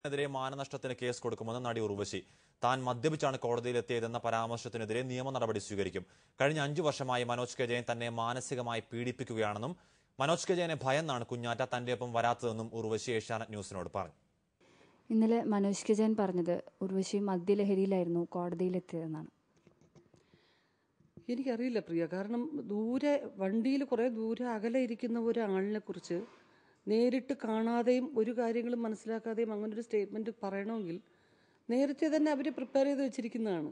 എതിരെ മാനനഷ്ടത്തിന് കേസ് കൊടുക്കുമെന്ന് നടി ഉർവശി താൻ മദ്യപിച്ചാണ് കോടതിയിലെത്തിയതെന്ന പരാമർശത്തിനെതിരെ നിയമ നടപടി സ്വീകരിക്കും കഴിഞ്ഞ അഞ്ചു വർഷമായി മനോജ് കെ ജയൻ തന്നെ മാനസികമായി പീഡിപ്പിക്കുകയാണെന്നും മനോജ് കെ ജയനെ ഭയന്നാണ് കുഞ്ഞാറ്റ തന്റെ ഒപ്പം വരാത്തതെന്നും ഉർവശി ഏഷ്യാനെറ്റ് ന്യൂസിനോട് പറഞ്ഞു ഇന്നലെ മനോജ് കെ ജയൻ പറഞ്ഞത് ഉർവശി മദ്യലഹരിയിലായിരുന്നു കോടതിയിലെത്തിയതെന്നാണ് എനിക്കറിയില്ല പ്രിയ കാരണം ദൂരെ വണ്ടിയിൽ കുറേ ദൂരെ അകലെ ഇരിക്കുന്ന ഒരാളിനെ കുറിച്ച് നേരിട്ട് കാണാതെയും ഒരു കാര്യങ്ങളും മനസ്സിലാക്കാതെയും അങ്ങനെ ഒരു സ്റ്റേറ്റ്മെൻറ്റ് പറയണമെങ്കിൽ നേരത്തെ തന്നെ അവർ പ്രിപ്പയർ ചെയ്ത് വെച്ചിരിക്കുന്നതാണ്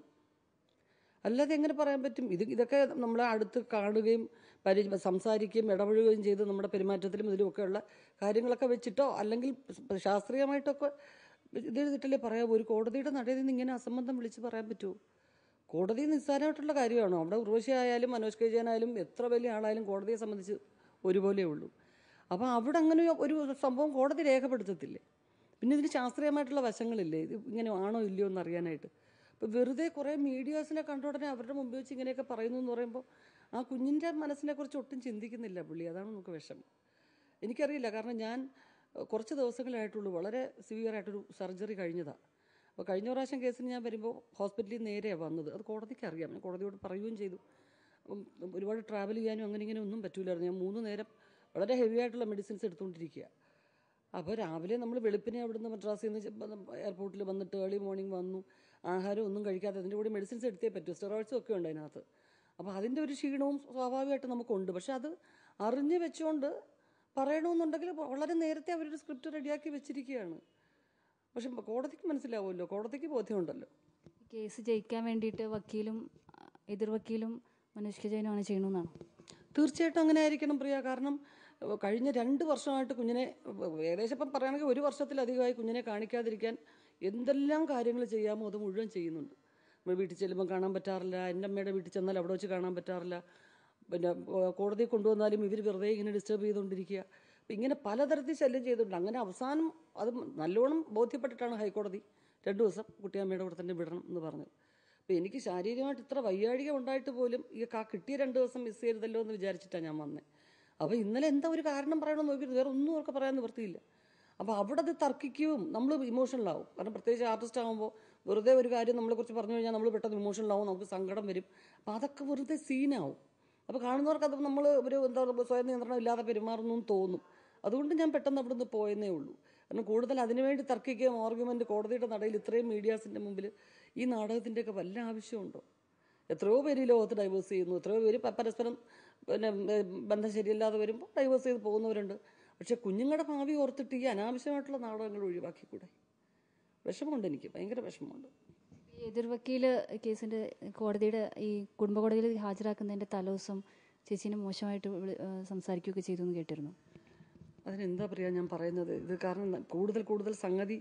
അല്ലാതെ എങ്ങനെ പറയാൻ പറ്റും ഇത് ഇതൊക്കെ നമ്മളെ അടുത്ത് കാണുകയും പരി സംസാരിക്കുകയും ഇടപഴകുകയും ചെയ്ത് നമ്മുടെ പെരുമാറ്റത്തിലും ഇതിലുമൊക്കെയുള്ള കാര്യങ്ങളൊക്കെ വെച്ചിട്ടോ അല്ലെങ്കിൽ ശാസ്ത്രീയമായിട്ടൊക്കെ ഇത് ചെയ്തിട്ടല്ലേ പറയാം ഒരു കോടതിയുടെ നടയിൽ നിന്ന് ഇങ്ങനെ അസംബന്ധം വിളിച്ച് പറയാൻ പറ്റുമോ കോടതി നിസ്സാരമായിട്ടുള്ള കാര്യമാണോ അവിടെ ഉർവശി ആയാലും മനോജ് കെ ജയനായാലും എത്ര വലിയ ആളായാലും കോടതിയെ സംബന്ധിച്ച് ഒരുപോലെ ഉള്ളൂ അപ്പോൾ അവിടെ അങ്ങനെ ഒരു സംഭവം കോടതി രേഖപ്പെടുത്തത്തില്ലേ പിന്നെ ഇതിന് ശാസ്ത്രീയമായിട്ടുള്ള വശങ്ങളില്ലേ ഇത് ഇങ്ങനെ ആണോ ഇല്ലയോ എന്ന് അറിയാനായിട്ട് അപ്പോൾ വെറുതെ കുറേ മീഡിയാസിനെ കണ്ട ഉടനെ അവരുടെ മുമ്പിൽ വെച്ച് ഇങ്ങനെയൊക്കെ പറയുന്നു എന്ന് പറയുമ്പോൾ ആ കുഞ്ഞിൻ്റെ മനസ്സിനെ കുറിച്ച് ഒട്ടും ചിന്തിക്കുന്നില്ല പുള്ളി അതാണ് നമുക്ക് വിഷമം എനിക്കറിയില്ല കാരണം ഞാൻ ഏഹ്, കുറച്ച് ദിവസങ്ങളായിട്ടുള്ളൂ വളരെ സിവിയർ ആയിട്ടൊരു സർജറി കഴിഞ്ഞതാണ് അപ്പോൾ കഴിഞ്ഞ പ്രാവശ്യം കേസിന് ഞാൻ വരുമ്പോൾ ഹോസ്പിറ്റലിൽ നേരെയാണ് വന്നത് അത് കോടതിക്ക് അറിയാം ഞാൻ കോടതിയോട് പറയുകയും ചെയ്തു അപ്പം ഒരുപാട് ട്രാവൽ ചെയ്യാനും അങ്ങനെ ഇങ്ങനെ ഒന്നും പറ്റൂലായിരുന്നു ഞാൻ മൂന്ന് നേരം വളരെ ഹെവി ആയിട്ടുള്ള മെഡിസിൻസ് എടുത്തുകൊണ്ടിരിക്കുക അപ്പോൾ രാവിലെ നമ്മൾ വെളുപ്പിനെ അവിടുന്ന് മദ്രാസിൽ നിന്ന് എയർപോർട്ടിൽ വന്നിട്ട് ഏർലി മോർണിംഗ് വന്നു ആഹാരം ഒന്നും കഴിക്കാതെ അതിൻ്റെ കൂടെ മെഡിസിൻസ് എടുത്തേ പറ്റൂ സ്റ്റെറോയിഡ്സും ഒക്കെ ഉണ്ട് അതിനകത്ത് അപ്പോൾ അതിൻ്റെ ഒരു ക്ഷീണവും സ്വാഭാവികമായിട്ട് നമുക്കുണ്ട് പക്ഷെ അത് അറിഞ്ഞ് വെച്ചുകൊണ്ട് പറയണമെന്നുണ്ടെങ്കിൽ വളരെ നേരത്തെ അവരൊരു സ്ക്രിപ്റ്റ് റെഡിയാക്കി വെച്ചിരിക്കുകയാണ് പക്ഷെ കോടതിക്ക് മനസ്സിലാവുമല്ലോ കോടതിക്ക് ബോധ്യമുണ്ടല്ലോ കേസ് ജയിക്കാൻ വേണ്ടിയിട്ട് വക്കീലും അഹ്, എതിർ വക്കീലും മനോജ് കെ ജയനുമാണ് ചെയ്യണമെന്നാണ് തീർച്ചയായിട്ടും അങ്ങനെ ആയിരിക്കണം പ്രിയ കാരണം ഏഹ്, കഴിഞ്ഞ രണ്ട് വർഷമായിട്ട് കുഞ്ഞിനെ ഏഹ്, ഏകദേശം ഇപ്പം പറയുകയാണെങ്കിൽ ഒരു വർഷത്തിലധികമായി കുഞ്ഞിനെ കാണിക്കാതിരിക്കാൻ എന്തെല്ലാം കാര്യങ്ങൾ ചെയ്യാമോ അത് മുഴുവൻ ചെയ്യുന്നുണ്ട് നമ്മൾ വീട്ടിൽ ചെല്ലുമ്പോൾ കാണാൻ പറ്റാറില്ല എൻ്റെ അമ്മയുടെ വീട്ടിൽ ചെന്നാൽ അവിടെ വെച്ച് കാണാൻ പറ്റാറില്ല പിന്നെ ഏഹ്, കോടതിയിൽ കൊണ്ടുവന്നാലും ഇവർ വെറുതെ ഇങ്ങനെ ഡിസ്റ്റർബ് ചെയ്തുകൊണ്ടിരിക്കുക അപ്പം ഇങ്ങനെ പലതരത്തിൽ ശല്യം ചെയ്തിട്ടുണ്ട് അങ്ങനെ അവസാനം അത് നല്ലോണം ബോധ്യപ്പെട്ടിട്ടാണ് ഹൈക്കോടതി രണ്ട് ദിവസം കുട്ടിയമ്മയുടെ കൂടെ തന്നെ വിടണം എന്ന് പറഞ്ഞത് അപ്പോൾ എനിക്ക് ശാരീരികമായിട്ട് ഇത്ര വയ്യാഴിക ഉണ്ടായിട്ട് പോലും ഈ കാ കിട്ടിയ രണ്ട് ദിവസം മിസ് ചെയ്തല്ലോ എന്ന് വിചാരിച്ചിട്ടാണ് ഞാൻ വന്നത് അപ്പോൾ ഇന്നലെ എന്താ ഒരു കാരണം പറയണമെന്ന് നോക്കിയിട്ട് വേറെ ഒന്നും അവർക്ക് പറയാൻ നിവൃത്തിയില്ല അപ്പോൾ അവിടെ അത് തർക്കിക്കുകയും നമ്മൾ ഇമോഷണലാവും കാരണം പ്രത്യേകിച്ച് ആർട്ടിസ്റ്റ് ആകുമ്പോൾ വെറുതെ ഒരു കാര്യം നമ്മളെക്കുറിച്ച് പറഞ്ഞു കഴിഞ്ഞാൽ നമ്മൾ പെട്ടെന്ന് ഇമോഷണലാവും നമുക്ക് സങ്കടം വരും അപ്പോൾ അതൊക്കെ വെറുതെ സീനാവും അപ്പോൾ കാണുന്നവർക്ക് അത് നമ്മൾ ഒരു എന്താ പറയുക സ്വയം നിയന്ത്രണം ഇല്ലാതെ പെരുമാറുന്നു എന്ന് തോന്നും അതുകൊണ്ട് ഞാൻ പെട്ടെന്ന് അവിടുന്ന് പോയെന്നേ ഉള്ളൂ കാരണം കൂടുതൽ അതിനുവേണ്ടി തർക്കിക്കുകയും ആർഗ്യുമെൻ്റ് കോടതിയുടെ നടയിൽ ഇത്രയും മീഡിയാസിൻ്റെ മുമ്പിൽ ഈ നാടകത്തിൻ്റെയൊക്കെ വല്ല ആവശ്യമുണ്ടോ എത്രയോ പേര് ഈ ലോകത്ത് ഡൈവേഴ്സ് ചെയ്യുന്നു എത്രയോ പേര് പ- പരസ്പരം പിന്നെ ഏ, ബന്ധം ശരിയല്ലാതെ വരുമ്പോൾ ഡൈവേഴ്സ് ചെയ്ത് പോകുന്നവരുണ്ട് പക്ഷേ കുഞ്ഞുങ്ങളുടെ ഭാവി ഓർത്തിട്ട് ഈ അനാവശ്യമായിട്ടുള്ള നാടകങ്ങൾ ഒഴിവാക്കിക്കൂടെ വിഷമമുണ്ട് എനിക്ക് ഭയങ്കര വിഷമമുണ്ട് ഈ എതിർ വക്കീല് കേസിന്റെ കോടതിയുടെ ഈ കുടുംബ കോടതിയിൽ ഹാജരാക്കുന്നതിന്റെ തലേദിവസം ചേച്ചീനെ മോശമായിട്ട് വിളി- ഏഹ് സംസാരിക്കുകയൊക്കെ ചെയ്തു എന്ന് കേട്ടിരുന്നു അതിനെന്താ പറയുക ഞാൻ പറയുന്നത് ഇത് കാരണം ന- കൂടുതൽ കൂടുതൽ സംഗതി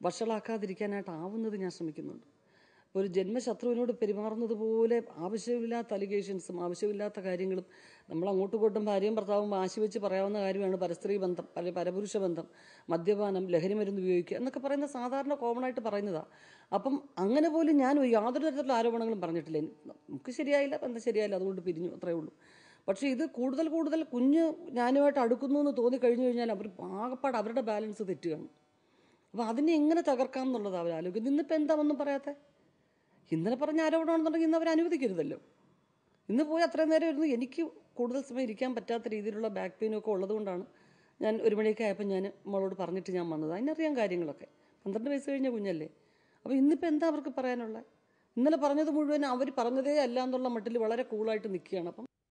വഷളാക്കാതിരിക്കാനായിട്ടാവുന്നത് ഞാൻ ശ്രമിക്കുന്നുണ്ട് ഒരു ജന്മശത്രുവിനോട് പെരുമാറുന്നത് പോലെ ആവശ്യമില്ലാത്ത അലിഗേഷൻസും ആവശ്യമില്ലാത്ത കാര്യങ്ങളും നമ്മൾ അങ്ങോട്ടും ഇങ്ങോട്ടും ഭാര്യയും ഭർത്താവും വാശി വെച്ച് പറയാവുന്ന കാര്യമാണ് പരസ്ത്രീ ബന്ധം പല പരപുരുഷ ബന്ധം മദ്യപാനം ലഹരി മരുന്ന് ഉപയോഗിക്കുക എന്നൊക്കെ പറയുന്ന സാധാരണ കോമൺ ആയിട്ട് പറയുന്നതാണ് അപ്പം അങ്ങനെ പോലും ഞാൻ യാതൊരു തരത്തിലുള്ള ആരോപണങ്ങളും പറഞ്ഞിട്ടില്ല നമുക്ക് ശരിയായില്ല ബന്ധം ശരിയായില്ല അതുകൊണ്ട് പിരിഞ്ഞു അത്രേ ഉള്ളൂ പക്ഷേ ഇത് കൂടുതൽ കൂടുതൽ കുഞ്ഞ് ഞാനുമായിട്ട് അടുക്കുന്നു എന്ന് തോന്നി കഴിഞ്ഞു കഴിഞ്ഞാൽ അവർ ആകപ്പാട് അവരുടെ ബാലൻസ് തെറ്റുകയാണ് അപ്പോൾ അതിനെ എങ്ങനെ തകർക്കാം എന്നുള്ളത് അവർ ആലോചിക്കും ഇന്നിപ്പോൾ എന്താ ഒന്നും പറയാത്തെ ഇന്നലെ പറഞ്ഞ ആരോപണമാണെന്നുണ്ടെങ്കിൽ ഇന്ന് അവർ അനുവദിക്കരുതല്ലോ ഇന്ന് പോയി അത്രയും നേരം ഇരുന്ന് എനിക്ക് കൂടുതൽ സമയം ഇരിക്കാൻ പറ്റാത്ത രീതിയിലുള്ള ബാക്ക് പെയിനും ഒക്കെ ഉള്ളതുകൊണ്ടാണ് ഞാൻ ഒരു മണിയൊക്കെ ആയപ്പോൾ ഞാൻ മോളോട് പറഞ്ഞിട്ട് ഞാൻ വന്നത് അതിനറിയാം കാര്യങ്ങളൊക്കെ പന്ത്രണ്ട് വയസ്സ് കഴിഞ്ഞ കുഞ്ഞല്ലേ അപ്പോൾ ഇന്നിപ്പോൾ എന്താ അവർക്ക് പറയാനുള്ളത് ഇന്നലെ പറഞ്ഞത് മുഴുവൻ അവർ പറഞ്ഞതേ അല്ല എന്നുള്ള മട്ടിൽ വളരെ കൂളായിട്ട് നിൽക്കുകയാണ് അപ്പം